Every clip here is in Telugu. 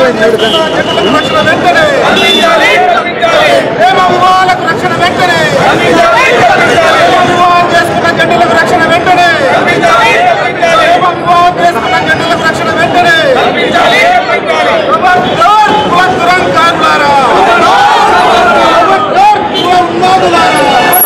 రక్షణ వెంటనే ప్రేమ వివాహాలకు రక్షణ వెంటనే ప్రేమ వివాహం చేసుకున్న జంటలకు రక్షణ వెంటనే ప్రేమ వివాహం చేసుకున్న జంటలకు రక్షణ వెంటనే ఖబర్దార్ కుల దురంకారులారా ఖబర్దార్ కుల ఉన్మాదులారా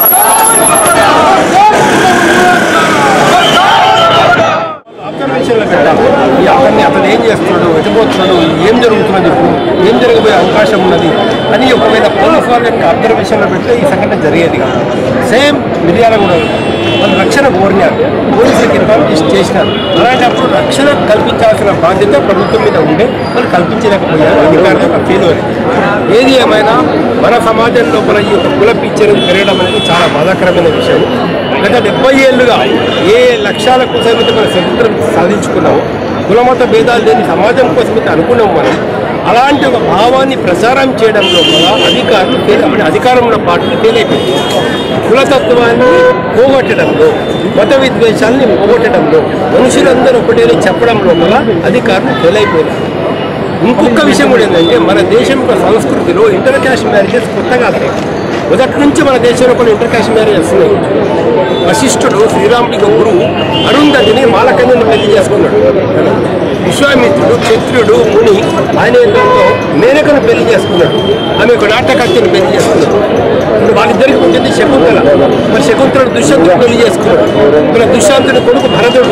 అబ్జర్వేషన్లో పెట్టాలి ఈ అతన్ని అతను ఏం చేస్తున్నాడు ఎటుపోతున్నాడు ఏం జరుగుతున్నది ఇప్పుడు ఏం జరగబోయే అవకాశం ఉన్నది అని ఒకవేళ పోలీస్ వాళ్ళ యొక్క అబ్జర్వేషన్లో పెడితే ఈ సంఘటన జరిగేది కాదు సేమ్ మిర్యాల కూడా వాళ్ళు రక్షణ కోరినారు పోలీసులకు ఇన్ఫార్మ్ చేసి చేసినారు అలాంటప్పుడు రక్షణ కల్పించాల్సిన బాధ్యత ప్రభుత్వం మీద ఉండే వాళ్ళు కల్పించలేకపోయారు అధికారులు ఒక ఫెయిల్యూర్ ఏది ఏమైనా మన సమాజం లోపల ఈ యొక్క కుల పిక్చర్ పెరగడం అనేది చాలా బాధాకరమైన విషయం గత డెబ్బై ఏళ్ళుగా ఏ లక్ష్యాల కోసం అయితే మనం స్వతంత్రం సాధించుకున్నామో కులమత భేదాలు లేని సమాజం కోసం అయితే అనుకున్నాం మనం అలాంటి ఒక భావాన్ని ప్రచారం చేయడం లోపల అధికారులు ఫెయిల్ అంటే అధికారంలో పార్టీలు ఫెయిల్ అయిపోయింది కులతత్వాన్ని పోగొట్టడంలో మత విద్వేషాన్ని పోగొట్టడంలో మనుషులందరూ ఒకటేనే చెప్పడం లోపల అధికారులు ఫెయిల్ అయిపోయినారు ఇంకొక విషయం కూడా ఏంటంటే మన దేశం యొక్క సంస్కృతిలో ఇంటర్ క్యాస్ట్ మ్యారేజెస్ కొత్తగా లేవు మొదటి నుంచి మన దేశంలో కొన్ని ఇంటర్ క్యాస్ట్ మ్యారేజెస్ ఉన్నాయి వశిష్ఠుడు శ్రీరాముడికి ఒక గురువు అరుంధతిని మాలకన్యను పెళ్లి చేసుకున్నాడు విశ్వామిత్రుడు క్షత్రుడు ముని ఆయన ఏంటంటే మేనకను పెళ్లి చేసుకున్నాడు ఆమె ఒక నాటకత్తిని పెళ్లి చేసుకున్నాడు ఇప్పుడు వాళ్ళిద్దరికి పుట్టింది శకుంతల మరి శకుంతలుడు దుష్యంతుడు పెళ్లి చేసుకున్నాడు మరి దుష్యంతుడి కొడుకు భరతుడు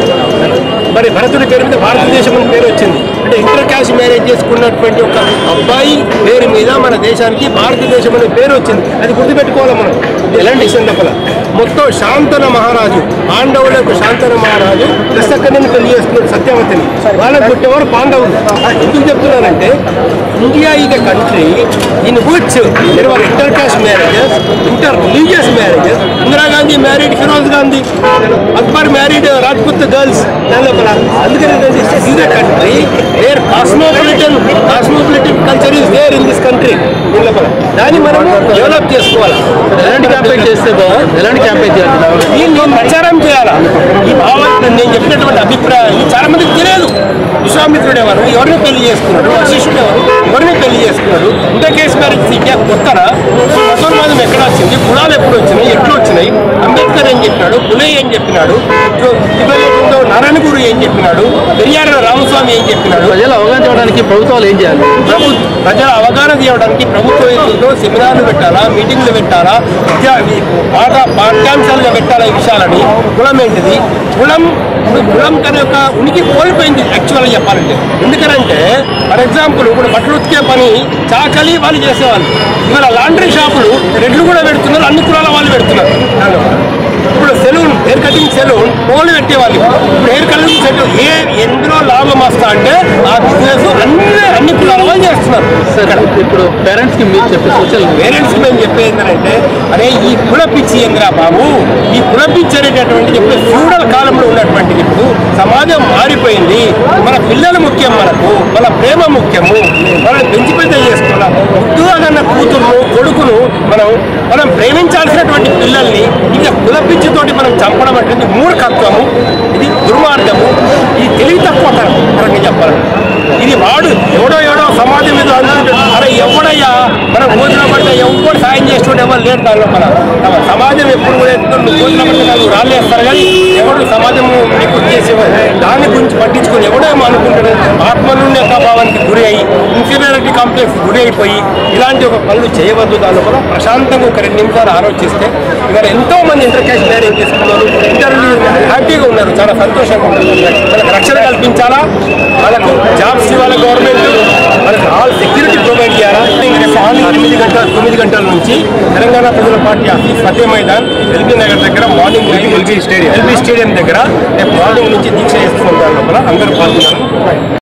మరి భరతుడి పేరు మీద భారతదేశం అని పేరు వచ్చింది అంటే ఇంటర్ క్యాస్ట్ మ్యారేజ్ చేసుకున్నటువంటి ఒక అబ్బాయి పేరు మీద మన దేశానికి భారతదేశం అనే పేరు వచ్చింది అది గుర్తుపెట్టుకోవాలి మనం ఎలాంటి విషయం లోపల మొత్తం శాంతన మహారాజు పాండవులకు శాంతన మహారాజు దశకన్యను పెళ్లి చేసుకున్నాడు సత్యవతిని వాళ్ళకు పుట్టేవారు పాండవులు ఎందుకు చెప్తున్నానంటే India is a country in which there are inter caste marriages inter religious marriages Indira Gandhi married Firoz Gandhi Akbar married Rajput girls దాని లోపల అందుకని is a country where cosmopolitan cosmopolitan culture is there in this country దీని లోపల దాన్ని మనం డెవలప్ చేసుకోవాలి ఎలాంటి క్యాంపెయిన్ చేస్తే బాగుంది ఎలాంటి క్యాంపెయిన్ చేయాలి దీన్ని ప్రచారం చేయాలా ఈ భావన నేను చెప్పినటువంటి అభిప్రాయం ఇది చాలా మందికి తెలియదు విశ్వామిత్రుడు ఎవరు ఎవరిని పెళ్లి చేసుకున్నాడు వశిష్ఠుడు ఎవరు ఎవరిని పెళ్లి చేసుకున్నాడు ఇంటర్ కేసు మ్యారేజ్ ఇండియా కొత్తనా ఈ మతోన్మాదం ఎక్కడ వచ్చింది కులాలు ఎప్పుడు వచ్చినాయి ఎట్లు వచ్చినాయి అంబేద్కర్ ఏం చెప్పినాడు పులే ఏం చెప్పినాడు ఇవ్వలేకుండా నారాయణ గురు ఏం చెప్పినాడు పెరియార రామస్వామి ఏం చెప్పినాడు ప్రజలు అవగాహన చేయడానికి ప్రభుత్వాలు ఏం చేయాలి ప్రభు ప్రజల అవగాహన తీయడానికి ప్రభుత్వం ఏంటో సెమినార్లు పెట్టాలా మీటింగ్లు పెట్టాలా విద్యా వి- పాఠ పాఠ్యాంశాలుగా పెట్టాలా ఈ విషయాలని కులం ఏంటిది కులం ఇప్పుడు కులం కనే ఒక ఉనికి కోల్పోయింది యాక్చువల్గా చెప్పాలంటే ఎందుకనంటే ఫర్ ఎగ్జాంపుల్ ఇప్పుడు బట్టలు ఉతికే పని చాకలి వాళ్ళు చేసేవాళ్ళు ఇవాళ లాండ్రీ షాపులు రెడ్లు కూడా పెడుతున్నారు అన్ని కులాల వాళ్ళు పెడుతున్నారు ఇప్పుడు సెలూన్ హెయిర్ కటింగ్ సెలూన్ పోలు పెట్టేవాళ్ళు ఇప్పుడు హెయిర్ కటింగ్ సెలూన్ ఏ ఎందులో లాభం వస్తా అంటే ఆ బిజినెస్ అన్ని అన్ని కులాల వాళ్ళు చేస్తున్నారు సార్ ఇప్పుడు పేరెంట్స్ కి మీరు చెప్పే సూచనలు పేరెంట్స్ మేము చెప్పేది ఏంటంటే అరే ఈ కుల పిచ్చి ఏందిరా బాబు ఈ కుల పిచ్చి అనేటటువంటిది ఇప్పుడు ఫ్యూడల్ కాలంలో ఉన్నటువంటిది ఇప్పుడు సమాజం మారిపోయింది మన పిల్లలు ముఖ్యం మనకు మన ప్రేమ ముఖ్యము మనల్ని పెంచి పెద్ద చేసుకోవాలి ముద్దుగా కూతురును కొడుకును మనం మనం ప్రేమించాల్సినటువంటి పిల్లల్ని ఇంకా కుల పిచ్చితోటి మనం చంపడం అంటే ఇది మూర్ఖత్వము ఇది దుర్మార్గము ఇది తెలివి తక్కువ పరంగా చెప్పాలి ఇది వాడు ఎవడో ఎవడో సమాజం మీద అనుకుంటాడు అరే ఎవడయ్యా మనం భోజనం పడితే ఎవరు సాయం చేస్తుంటే ఎవరు లేరు దాని లోపల తమ సమాజం ఎప్పుడు కూడా ఎత్తుకొని నువ్వు భోజనం పడితే నాకు రాలేస్తారు కానీ ఎవడు సమాజం నీకు చేసేవారు దాని గురించి పట్టించుకొని ఎవడేమో అనుకుంటాడు ఆత్మ నుండి యొక్క భావానికి గురి అయ్యి ఇన్ఫీరియారిటీ కాంప్లెక్స్ గురి అయిపోయి ఇలాంటి ఒక పనులు చేయవద్దు దాని లోపల ప్రశాంతంగా ఒక రెండు నిమిషాలు ఆలోచిస్తే ఇవాళ ఎంతో మంది ఇంటర్ క్యాష్ మ్యారేజ్ చేసుకున్నారు ఇంటర్వ్యూ హ్యాపీగా ఉన్నారు చాలా సంతోషంగా ఉన్నారు వాళ్ళకి రక్షణ కల్పించాలా వాళ్ళకు జాబ్స్ ఇవ్వాలి గవర్నమెంట్ వాళ్ళకి ఆల్ సెక్యూరిటీ ప్రొవైడ్ చేయాలా రేపు మార్నింగ్ ఎనిమిది గంటల తొమ్మిది గంటల నుంచి తెలంగాణ ప్రజల party office Fateh Maidan LB Nagar దగ్గర morning LB stadium LB stadium దగ్గర రేపు మార్నింగ్ నుంచి దీక్ష చేస్తున్న దాని లోపల అందరూ పాల్గొన్నారు